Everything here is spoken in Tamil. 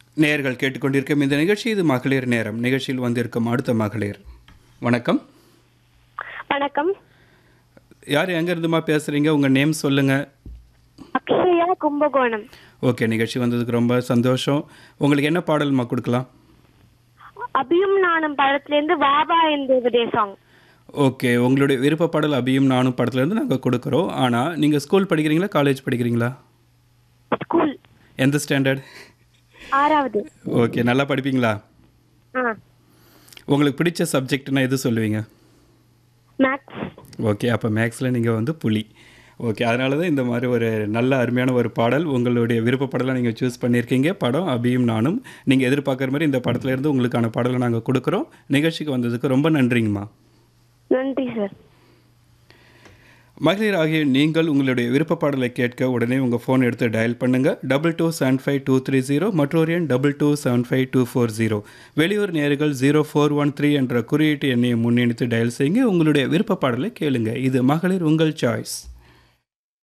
நேயர்கள் கேட்டுக்கொண்டிருக்கும் இந்த நிகழ்ச்சி இது மகளிர் நேரம் நிகழ்ச்சியில் வந்திருக்கும் அடுத்த மகளிர் வணக்கம் வணக்கம் யார் எங்கேருந்துமா பேசுகிறீங்க உங்கள் நேம் சொல்லுங்கள் அக்ஷயா கும்பகோணம் ஓகே நிகழ்ச்சி வந்ததுக்கு ரொம்ப சந்தோஷம் உங்களுக்கு என்ன பாடல்மா கொடுக்கலாம் அபியும் நானும் படத்திலேருந்து வாபா என்பது சாங் ஓகே உங்களுடைய விருப்ப பாடல் அபியும் நானும் படத்துலேருந்து நாங்கள் கொடுக்குறோம் ஆனால் நீங்கள் ஸ்கூல் படிக்கிறீங்களா காலேஜ் படிக்கிறீங்களா ஸ்கூல் எந்த ஸ்டாண்டர்ட் ஆறாவது ஓகே நல்லா படிப்பீங்களா ஆ உங்களுக்கு பிடிச்ச சப்ஜெக்ட்னா எது சொல்லுவீங்க மேக்ஸ் ஓகே அப்போ மேக்ஸில் நீங்கள் வந்து புலி ஓகே அதனால தான் இந்த மாதிரி ஒரு நல்ல அருமையான ஒரு பாடல் உங்களுடைய விருப்ப பாடலை நீங்கள் சூஸ் பண்ணியிருக்கீங்க படம் அபியும் நானும் நீங்கள் எதிர்பார்க்குற மாதிரி இந்த படத்துல இருந்து உங்களுக்கான பாடலை நாங்கள் கொடுக்குறோம் நிகழ்ச்சிக்கு வந்ததுக்கு ரொம்ப நன்றிங்கம்மா நன்றி சார் மகளிர் ஆகிய நீங்கள் உங்களுடைய விருப்ப பாடலை கேட்க உடனே உங்கள் ஃபோன் எடுத்து டயல் பண்ணுங்கள் double two seven five two three zero மற்றொரு எண் double two seven five two four zero வெளியூர் நேர்கள் ஜீரோ ஃபோர் ஒன் த்ரீ என்ற குறியீட்டு எண்ணையை முன்னிணைத்து டயல் செய்யுங்க உங்களுடைய விருப்ப பாடலை கேளுங்க இது மகளிர் உங்கள் சாய்ஸ்